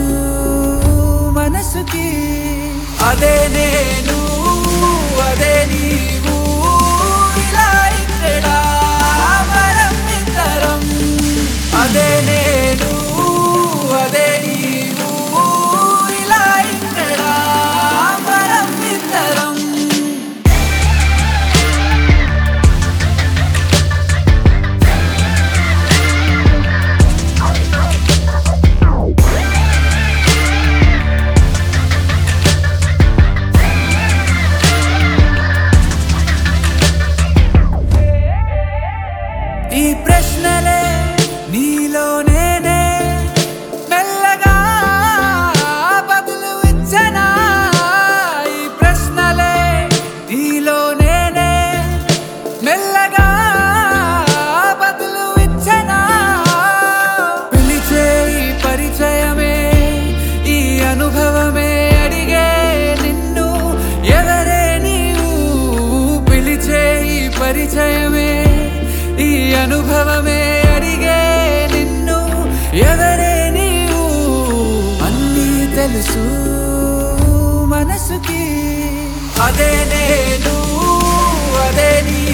మనసుకి అదే నేను అదే నీవు ఇలా ఇక్కడ మనం ఇద్దరం అదే నేను అదే నీవు ఇలా ఇక్కడ మనం ఇద్దరం ఈ ప్రశ్నలే నీలో నేనే మెల్లగా బదులు ఇచ్చనా ఈ ప్రశ్నలే నీలో నేనే మెల్లగా బదులు ఇచ్చనా పిలిచే ఈ పరిచయమే ఈ అనుభవమే అడిగే నిన్ను ఎవరే నీవు పిలిచే ఈ పరిచయమే ఈ అనుభవమే అడిగే నిన్ను ఎవరే నీవు అన్నీ తెలుసు మనసుకి అదే నేను అదే నీ